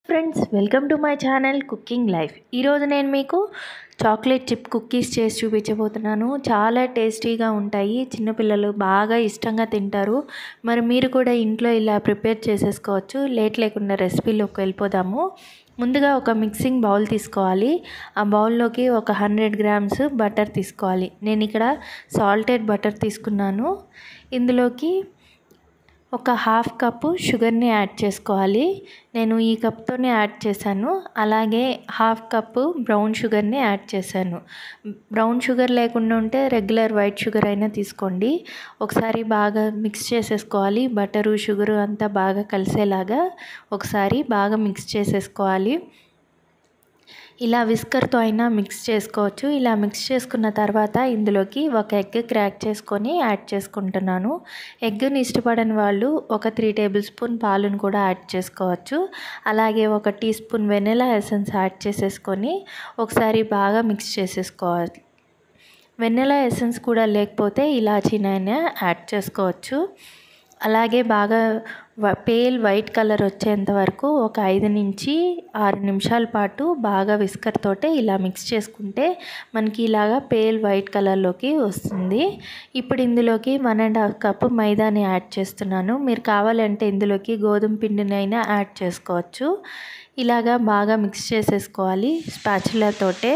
friends welcome to my channel cooking life ఈరోజు నేను మీకు చాక్లెట్ చిప్ కుకీస్ చేసి చూపించబోతున్నాను చాలా టేస్టీగా ఉంటాయి చిన్నపిల్లలు బాగా ఇష్టంగా తింటారు మరి మీరు కూడా ఇంట్లో ఇలా ప్రిపేర్ చేసేసుకోవచ్చు లేట్ లేకుండా రెసిపీలోకి వెళ్ళిపోదాము ముందుగా ఒక మిక్సింగ్ బౌల్ తీసుకోవాలి ఆ బౌల్లోకి ఒక హండ్రెడ్ గ్రామ్స్ బటర్ తీసుకోవాలి నేను ఇక్కడ సాల్టెడ్ బటర్ తీసుకున్నాను ఇందులోకి ఒక హాఫ్ కప్పు షుగర్ని యాడ్ చేసుకోవాలి నేను ఈ కప్తోనే యాడ్ చేశాను అలాగే హాఫ్ కప్పు బ్రౌన్ షుగర్ని యాడ్ చేశాను బ్రౌన్ షుగర్ లేకుండా ఉంటే రెగ్యులర్ వైట్ షుగర్ అయినా తీసుకోండి ఒకసారి బాగా మిక్స్ చేసేసుకోవాలి బటరు షుగరు అంతా బాగా కలిసేలాగా ఒకసారి బాగా మిక్స్ చేసేసుకోవాలి ఇలా విస్కర్తో అయినా మిక్స్ చేసుకోవచ్చు ఇలా మిక్స్ చేసుకున్న తర్వాత ఇందులోకి ఒక ఎగ్ క్రాక్ చేసుకొని యాడ్ చేసుకుంటున్నాను ఎగ్ని ఇష్టపడని వాళ్ళు ఒక త్రీ టేబుల్ స్పూన్ పాలును కూడా యాడ్ చేసుకోవచ్చు అలాగే ఒక teaspoon vanilla essence add చేసేసుకొని ఒకసారి బాగా మిక్స్ చేసేసుకోవాలి వెనిలా ఎసెన్స్ కూడా లేకపోతే ఇలాచీనైనా యాడ్ చేసుకోవచ్చు అలాగే బాగా పేల్ వైట్ కలర్ వచ్చేంత వరకు ఒక ఐదు నుంచి ఆరు నిమిషాల పాటు బాగా విస్కర్ తోటే ఇలా మిక్స్ చేసుకుంటే మనకి ఇలాగా పేల్ వైట్ కలర్లోకి వస్తుంది ఇప్పుడు ఇందులోకి వన్ అండ్ హాఫ్ కప్ మైదాని యాడ్ చేస్తున్నాను మీరు కావాలంటే ఇందులోకి గోధుమ పిండినైనా యాడ్ చేసుకోవచ్చు ఇలాగా బాగా మిక్స్ చేసేసుకోవాలి స్పాచులతోటే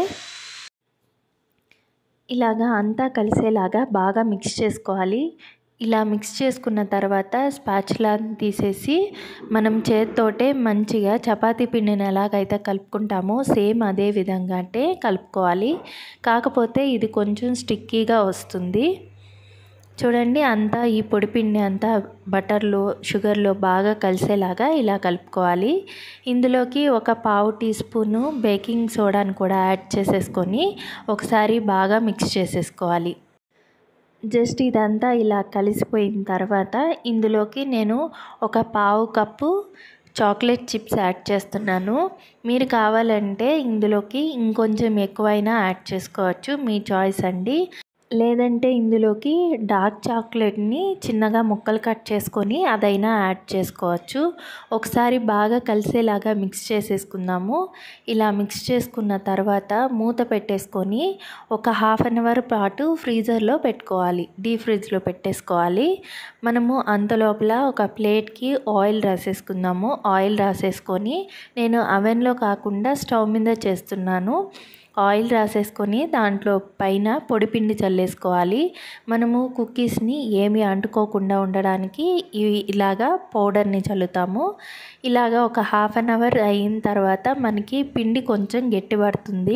ఇలాగా అంతా కలిసేలాగా బాగా మిక్స్ చేసుకోవాలి ఇలా మిక్స్ చేసుకున్న తర్వాత స్పాచులా తీసేసి మనం చేత్తోటే మంచిగా చపాతీ పిండిని ఎలాగైతే కలుపుకుంటామో సేమ్ అదే విధంగా అంటే కలుపుకోవాలి కాకపోతే ఇది కొంచెం స్టిక్కీగా వస్తుంది చూడండి అంతా ఈ పొడిపిండి అంతా బటర్లో షుగర్లో బాగా కలిసేలాగా ఇలా కలుపుకోవాలి ఇందులోకి ఒక పావు టీ స్పూను బేకింగ్ సోడాని కూడా యాడ్ చేసేసుకొని ఒకసారి బాగా మిక్స్ చేసేసుకోవాలి జస్ట్ ఇదంతా ఇలా కలిసిపోయిన తర్వాత ఇందులోకి నేను ఒక పావు కప్పు చాక్లెట్ చిప్స్ యాడ్ చేస్తున్నాను మీరు కావాలంటే ఇందులోకి ఇంకొంచెం ఎక్కువైనా యాడ్ చేసుకోవచ్చు మీ చాయిస్ అండి లేదంటే ఇందులోకి డార్క్ చాక్లెట్ని చిన్నగా ముక్కలు కట్ చేసుకొని అదైనా యాడ్ చేసుకోవచ్చు ఒకసారి బాగా కలిసేలాగా మిక్స్ చేసేసుకుందాము ఇలా మిక్స్ చేసుకున్న తర్వాత మూత పెట్టేసుకొని ఒక హాఫ్ అన్ అవర్ పాటు ఫ్రీజర్లో పెట్టుకోవాలి డీప్ ఫ్రిడ్జ్లో పెట్టేసుకోవాలి మనము అంతలోపల ఒక ప్లేట్కి ఆయిల్ రాసేసుకుందాము ఆయిల్ రాసేసుకొని నేను అవెన్లో కాకుండా స్టవ్ మీద చేస్తున్నాను ఆయిల్ రాసేసుకొని దాంట్లో పైన పొడిపిండి చల్లేసుకోవాలి మనము కుక్కీస్ని ఏమి అంటుకోకుండా ఉండడానికి ఇలాగా పౌడర్ని చల్లుతాము ఇలాగా ఒక హాఫ్ అన్ అవర్ అయిన తర్వాత మనకి పిండి కొంచెం గట్టిపడుతుంది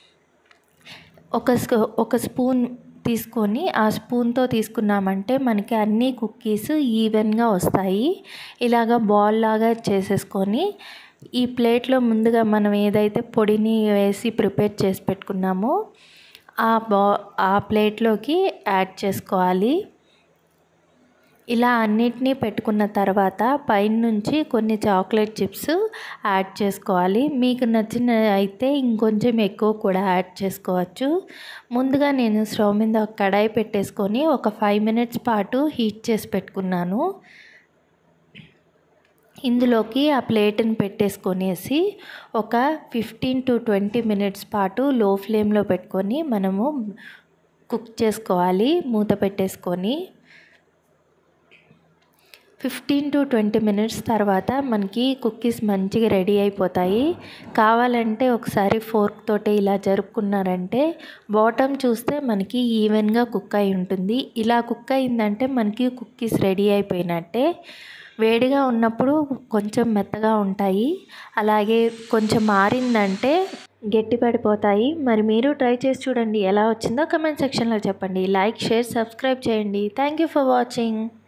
ఒక ఒక స్పూన్ తీసుకొని ఆ స్పూన్తో తీసుకున్నామంటే మనకి అన్ని కుక్కీస్ ఈవెన్గా వస్తాయి ఇలాగ బాల్ లాగా చేసేసుకొని ఈ ప్లేట్లో ముందుగా మనం ఏదైతే పొడిని వేసి ప్రిపేర్ చేసి పెట్టుకున్నామో ఆ బా ఆ ప్లేట్లోకి యాడ్ చేసుకోవాలి ఇలా అన్నిటినీ పెట్టుకున్న తర్వాత పైన నుంచి కొన్ని చాక్లెట్ చిప్స్ యాడ్ చేసుకోవాలి మీకు నచ్చిన అయితే ఇంకొంచెం ఎక్కువ కూడా యాడ్ చేసుకోవచ్చు ముందుగా నేను స్టవ్ మీద ఒక కడాయి పెట్టేసుకొని ఒక ఫైవ్ మినిట్స్ పాటు హీట్ చేసి పెట్టుకున్నాను ఇందులోకి ఆ ప్లేట్ని పెట్టేసుకొనేసి ఒక ఫిఫ్టీన్ టు ట్వంటీ మినిట్స్ పాటు లో ఫ్లేమ్లో పెట్టుకొని మనము కుక్ చేసుకోవాలి మూత పెట్టేసుకొని ఫిఫ్టీన్ టు ట్వంటీ మినిట్స్ తర్వాత మనకి కుక్కీస్ మంచిగా రెడీ అయిపోతాయి కావాలంటే ఒకసారి ఫోర్క్ తోటి ఇలా జరుపుకున్నారంటే బాటమ్ చూస్తే మనకి ఈవెన్గా కుక్ అయి ఉంటుంది ఇలా కుక్ అయిందంటే మనకి కుక్కీస్ రెడీ అయిపోయినట్టే వేడిగా ఉన్నప్పుడు కొంచెం మెత్తగా ఉంటాయి అలాగే కొంచెం మారిందంటే గట్టి పడిపోతాయి మరి మీరు ట్రై చేసి చూడండి ఎలా వచ్చిందో కమెంట్ సెక్షన్లో చెప్పండి లైక్ షేర్ సబ్స్క్రైబ్ చేయండి థ్యాంక్ యూ ఫర్ వాచింగ్